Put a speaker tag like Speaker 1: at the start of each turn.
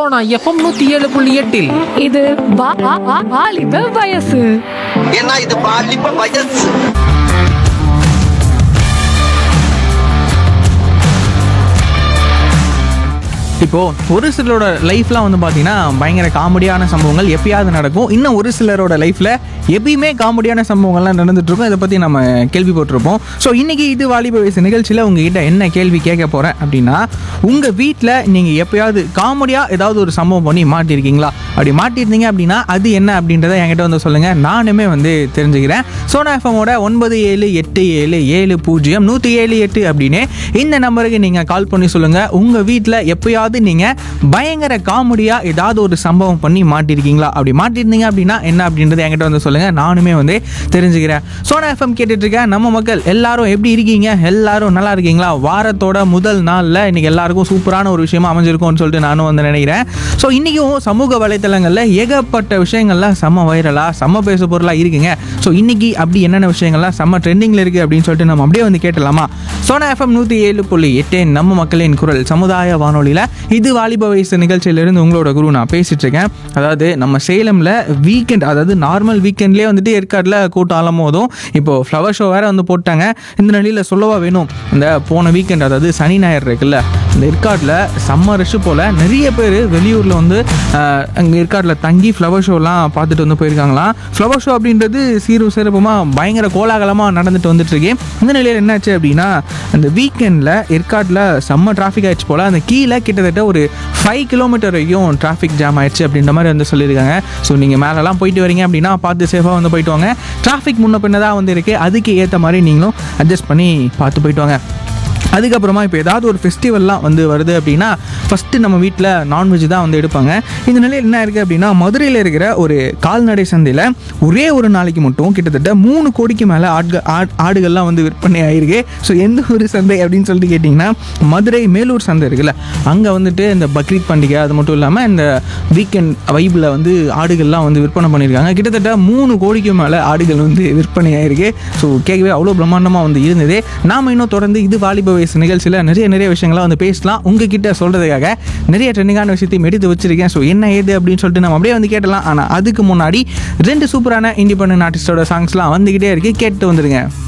Speaker 1: Sona FM நூத்தி ஏழு புள்ளி எட்டில்
Speaker 2: இது வா- வா- வா- வாலிப வயசு
Speaker 3: ஏன்னா இது பாலிப்ப வயசு
Speaker 4: இப்போ ஒரு சிலரோட லைஃப்லாம் வந்து பார்த்தீங்கன்னா பயங்கர காமெடியான சம்பவங்கள் எப்பயாவது நடக்கும் இன்னும் ஒரு சிலரோட லைஃப்ல எப்பயுமே காமெடியான சம்பவங்கள்லாம் நடந்துட்டு இருக்கும் இதை பற்றி நம்ம கேள்விப்பட்டிருப்போம் ஸோ இன்னைக்கு இது வாலிப வயசு நிகழ்ச்சியில் உங்ககிட்ட என்ன கேள்வி கேட்க போகிறேன் அப்படின்னா உங்கள் வீட்டில் நீங்கள் எப்பயாவது காமெடியாக ஏதாவது ஒரு சம்பவம் பண்ணி மாட்டியிருக்கீங்களா அப்படி மாட்டியிருந்தீங்க அப்படின்னா அது என்ன அப்படின்றத என்கிட்ட வந்து சொல்லுங்கள் நானுமே வந்து தெரிஞ்சுக்கிறேன் சோனா எஃப்எம்மோட ஒன்பது ஏழு எட்டு ஏழு ஏழு பூஜ்ஜியம் நூற்றி ஏழு எட்டு அப்படின்னு இந்த நம்பருக்கு நீங்கள் கால் பண்ணி சொல்லுங்கள் உங்கள் வீட்டில் எப்பயாவது நீங்கள் பயங்கர காமெடியாக ஏதாவது ஒரு சம்பவம் பண்ணி மாட்டியிருக்கீங்களா அப்படி மாட்டியிருந்தீங்க அப்படின்னா என்ன அப்படின்றத என்கிட்ட வந்து சொல்லுங்கள் நானுமே வந்து தெரிஞ்சுக்கிறேன் சோனா எஃப்எம் கேட்டுட்ருக்கேன் நம்ம மக்கள் எல்லாரும் எப்படி இருக்கீங்க எல்லாரும் நல்லா இருக்கீங்களா வாரத்தோட முதல் நாளில் இன்னைக்கு எல்லாருக்கும் சூப்பரான ஒரு விஷயமா அமைஞ்சிருக்கும்னு சொல்லிட்டு நானும் வந்து நினைக்கிறேன் ஸோ இன்றைக்கும் சமூக வலைத்தளங்களில் ஏகப்பட்ட விஷயங்கள்லாம் செம்ம வைரலாக செம்ம பேசு பொருளாக இருக்குங்க ஸோ இன்னைக்கு அப்படி என்னென்ன விஷயங்கள்லாம் செம்ம ட்ரெண்டிங்கில் இருக்குது அப்படின்னு சொல்லிட்டு நம்ம அப்படியே வந்து கேட்டலாமா சோனா எஃப்எம் நூற்றி ஏழு புள்ளி எட்டு நம்ம மக்களின் குரல் சமுதாய வானொலியில் இது வாலிப வயசு நிகழ்ச்சியிலிருந்து உங்களோட குரு நான் பேசிட்டு இருக்கேன் அதாவது நம்ம சேலமில் வீக்கெண்ட் அதாவது நார்மல் வீக்கெண்ட்லேயே வந்துட்டு ஏற்காட்டில் கூட்டம் அலம் போதும் இப்போ ஃப்ளவர் ஷோ வேற வந்து போட்டாங்க இந்த நிலையில் சொல்லவா வேணும் இந்த போன வீக்கெண்ட் அதாவது சனி ஞாயிறு இருக்குல்ல இந்த ஏற்காட்டில் செம்ம ரஷ் போல் நிறைய பேர் வெளியூரில் வந்து அங்கே ஏற்காட்டில் தங்கி ஃப்ளவர் ஷோலாம் பார்த்துட்டு வந்து போயிருக்காங்களாம் ஃப்ளவர் ஷோ அப்படின்றது சீரும் சிறப்புமாக பயங்கர கோலாகலமாக நடந்துட்டு வந்துட்டு இருக்கு இந்த நிலையில் என்னாச்சு அப்படின்னா அந்த வீக்கெண்டில் ஏற்காட்டில் செம்ம டிராஃபிக் ஆயிடுச்சு போல் அந்த கீழே கிட்டத்தட்ட ஒரு ஃபைவ் கிலோமீட்டர் வரைக்கும் டிராஃபிக் ஜாம் ஆயிடுச்சு அப்படின்ற மாதிரி வந்து சொல்லியிருக்காங்க ஸோ நீங்கள் மேலெல்லாம் போயிட்டு வரீங்க அப்படின்னா பார்த்து சேஃபாக வந்து போயிட்டு வாங்க டிராஃபிக் முன்ன பின்ன தான் வந்து இருக்குது அதுக்கு ஏற்ற மாதிரி நீங்களும் அட்ஜஸ்ட் பண்ணி பார்த்து போயிட்டு வாங்க அதுக்கப்புறமா இப்போ ஏதாவது ஒரு ஃபெஸ்டிவல்லாம் வந்து வருது அப்படின்னா ஃபஸ்ட்டு நம்ம வீட்டில் நான்வெஜ் தான் வந்து எடுப்பாங்க இந்த நிலையில் என்ன இருக்குது அப்படின்னா மதுரையில் இருக்கிற ஒரு கால்நடை சந்தையில் ஒரே ஒரு நாளைக்கு மட்டும் கிட்டத்தட்ட மூணு கோடிக்கு மேலே ஆட்கள் ஆட் ஆடுகள்லாம் வந்து விற்பனை ஆகிருக்கு ஸோ எந்த ஒரு சந்தை அப்படின்னு சொல்லிட்டு கேட்டிங்கன்னா மதுரை மேலூர் சந்தை இருக்குல்ல அங்கே வந்துட்டு இந்த பக்ரீத் பண்டிகை அது மட்டும் இல்லாமல் இந்த வீக்கெண்ட் வைப்பில் வந்து ஆடுகள்லாம் வந்து விற்பனை பண்ணியிருக்காங்க கிட்டத்தட்ட மூணு கோடிக்கு மேலே ஆடுகள் வந்து விற்பனை ஆகிருக்கு ஸோ கேட்கவே அவ்வளோ பிரம்மாண்டமாக வந்து இருந்தது நாம் இன்னும் தொடர்ந்து இது வாலிப வயசு நிகழ்ச்சியில் நிறைய நிறைய விஷயங்கள்லாம் வந்து பேசலாம் உங்ககிட்ட சொல்கிறதுக்காக நிறைய ட்ரெண்டிங்கான விஷயத்தையும் எடுத்து வச்சிருக்கேன் ஸோ என்ன ஏது அப்படின்னு சொல்லிட்டு நம்ம அப்படியே வந்து கேட்டலாம் ஆனால் அதுக்கு முன்னாடி ரெண்டு சூப்பரான இண்டிபெண்டன்ட் ஆர்டிஸ்டோட சாங்ஸ்லாம் வந்துக்கிட்டே இருக்கு கேட்டு வந்துருங்க